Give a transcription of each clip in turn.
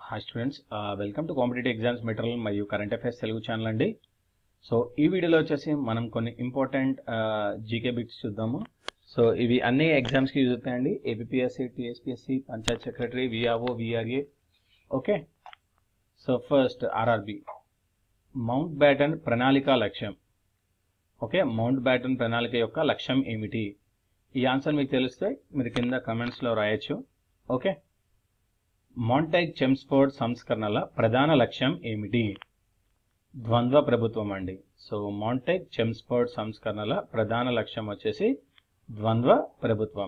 hi students welcome to competitive exams material మరియు current affairs Telugu channel అండి so ఈ వీడియోలో వచ్చేసి మనం కొన్ని ఇంపార్టెంట్ జీకే బిట్స్ చూద్దాము సో ఇవి అన్ని ఎగ్జామ్స్కి యూజ్ అవుతాయండి APSC TSPSC panchayat secretary VRO VRA okay so first RRB Mountbatten ప్రణాళిక లక్ష్యం ఓకే మౌంట్ బ్యాటన్ ప్రణాళిక యొక్క లక్ష్యం ఏమిటి ఈ ఆన్సర్ మీకు తెలిస్తే మీరు కింద కమెంట్స్లో రాయొచ్చు ఓకే మాంటైక్ చెమ్స్ఫోర్డ్ సంస్కరణల ప్రధాన లక్ష్యం ఏమిటి ద్వంద్వ ప్రభుత్వం అండి సో మాంటైక్ చెమ్స్ఫోర్డ్ సంస్కరణల ప్రధాన లక్ష్యం వచ్చేసి ద్వంద్వ ప్రభుత్వం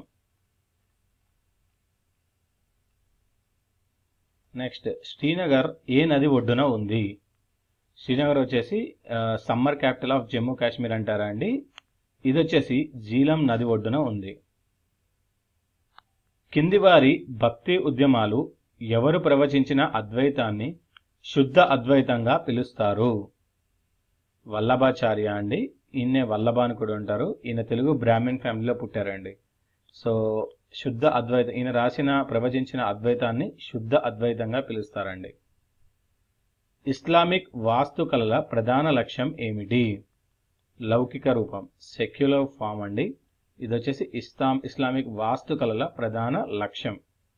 నెక్స్ట్ శ్రీనగర్ ఏ నది ఒడ్డున ఉంది శ్రీనగర్ వచ్చేసి summer capital of Jammu Kashmir అంటారా అండి ఇది వచ్చేసి జీలం నది ఒడ్డున ఉంది కింది వారి భక్తి ఉద్యమాలు ఎవరు ప్రవచించిన అద్వైతాన్ని శుద్ధ అద్వైతంగా పిలుస్తారు వల్లభాచార్య అండి ఈయన్నే వల్లభ అని కూడా ఉంటారు ఈయన తెలుగు బ్రాహ్మణ్ ఫ్యామిలీలో పుట్టారండి సో శుద్ధ అద్వైత ఈయన రాసిన ప్రవచించిన అద్వైతాన్ని శుద్ధ అద్వైతంగా పిలుస్తారండి ఇస్లామిక్ వాస్తుకళల ప్రధాన లక్ష్యం ఏమిటి లౌకిక రూపం సెక్యులర్ ఫామ్ అండి ఇది వచ్చేసి ఇస్లాం ఇస్లామిక్ వాస్తుకళల ప్రధాన లక్ష్యం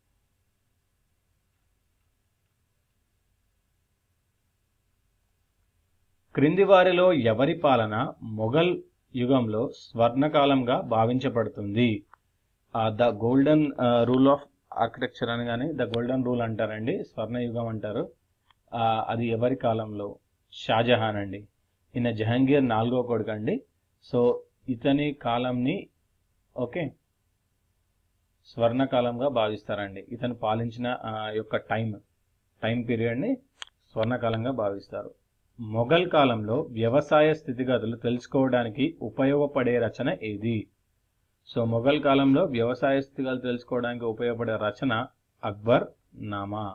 క్రింది వారిలో ఎవరి పాలన మొఘల్ యుగంలో స్వర్ణకాలంగా భావించబడుతుంది the golden rule of architecture అని కానీ ద గోల్డెన్ రూల్ అంటారండి స్వర్ణయుగం అంటారు అది ఎవరి కాలంలో షాజహాన్ అండి ఈయన జహాంగీర్ నాలుగో కొడుకు అండి సో ఇతని కాలంని ఓకే స్వర్ణకాలంగా భావిస్తారండి ఇతను పాలించిన యొక్క టైం టైం పీరియడ్ని స్వర్ణకాలంగా భావిస్తారు మొఘల్ కాలంలో వ్యవసాయ స్థితిగతులు తెలుసుకోవడానికి ఉపయోగపడే రచన ఏది సో మొఘల్ కాలంలో వ్యవసాయ స్థితిగతులు తెలుసుకోవడానికి ఉపయోగపడే రచన అక్బర్ నామా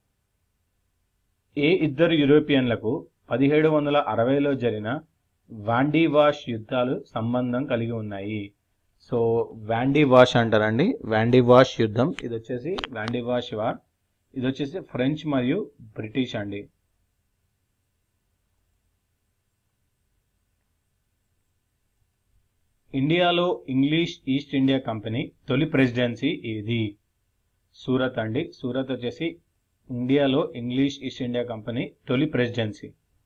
ఏ ఇద్దరు యూరోపియన్లకు పదిహేడు వందల అరవైలో జరిగిన వాండీవాష్ యుద్ధాలు సంబంధం కలిగి ఉన్నాయి సో వాండీవాష్ అంటారండి వాండీవాష్ యుద్ధం ఇది వచ్చేసి వాండీవాష్ వార్ ఇది వచ్చేసి ఫ్రెంచ్ మరియు బ్రిటిష్ అండి ఇండియాలో ఇంగ్లీష్ ఈస్ట్ ఇండియా కంపెనీ తొలి ప్రెసిడెన్సీ ఏది సూరత్ అండి సూరత్ వచ్చేసి ఇండియాలో ఇంగ్లీష్ ఈస్ట్ ఇండియా కంపెనీ తొలి ప్రెసిడెన్సీ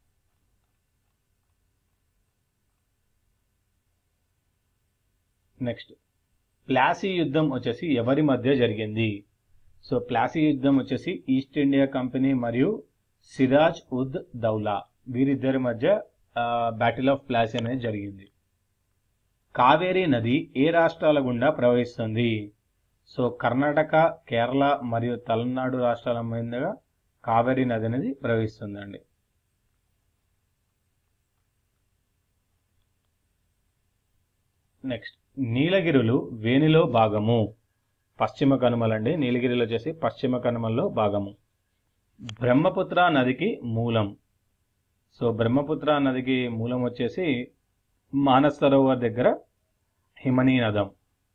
నెక్స్ట్ ప్లాసీ యుద్ధం వచ్చేసి ఎవరి మధ్య జరిగింది సో ప్లాసీ యుద్ధం వచ్చేసి ఈస్ట్ ఇండియా కంపెనీ మరియు సిరాజ్ ఉద్ దౌలా వీరిద్దరి మధ్య బ్యాటిల్ ఆఫ్ ప్లాసీ అనేది జరిగింది కావేరీ నది ఏ రాష్ట్రాల గుండా ప్రవహిస్తుంది సో కర్ణాటక కేరళ మరియు తమిళనాడు రాష్ట్రాల మీదుగా కావేరీ నది అనేది ప్రవహిస్తుందండి నెక్స్ట్ నీలగిరులు వేణిలో భాగము పశ్చిమ కనుమలండి నీలగిరిలో వచ్చేసి పశ్చిమ కనుమల్లో భాగము బ్రహ్మపుత్ర నదికి మూలం సో బ్రహ్మపుత్ర నదికి మూలం వచ్చేసి మానస్ సరోవర్ దగ్గర హిమనీ నదం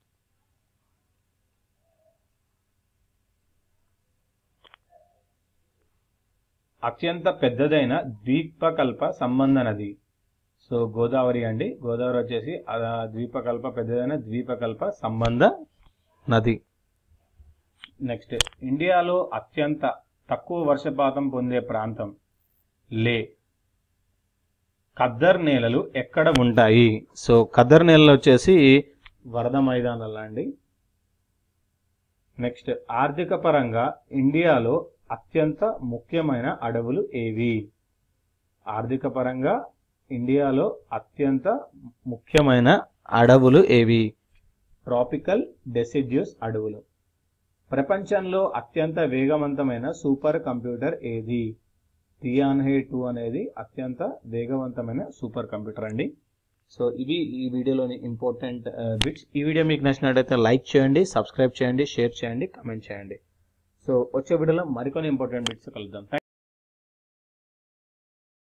అత్యంత పెద్దదైన ద్వీపకల్ప సంబంధ నది సో గోదావరి అండి గోదావరి వచ్చేసి ద్వీపకల్ప పెద్దదైన ద్వీపకల్ప సంబంధ నది నెక్స్ట్ ఇండియాలో అత్యంత తక్కువ వర్షపాతం పొందే ప్రాంతం లే ఖద్దర్ నేలలు ఎక్కడ ఉంటాయి సో ఖద్దర్ నేలలు వచ్చేసి వరద మైదానాలు అండి నెక్స్ట్ ఆర్థిక పరంగా ఇండియాలో అత్యంత ముఖ్యమైన అడవులు ఏవి ఆర్థిక పరంగా ఇండియాలో అత్యంత ముఖ్యమైన అడవులు ఏవి ట్రాపికల్ డెసిడ్యూస్ అడవులు ప్రపంచంలో అత్యంత వేగవంతమైన సూపర్ కంప్యూటర్ ఏది టియాన్హే టూ అనేది అత్యంత వేగవంతమైన సూపర్ కంప్యూటర్ అండి సో ఇవి ఈ వీడియోలోని ఇంపార్టెంట్ బిట్స్ ఈ వీడియో మీకు నచ్చినట్టయితే లైక్ చేయండి సబ్స్క్రైబ్ చేయండి షేర్ చేయండి కమెంట్ చేయండి సో వచ్చే వీడియోలో మరికొన్ని ఇంపార్టెంట్ బిట్స్ కలుద్దాం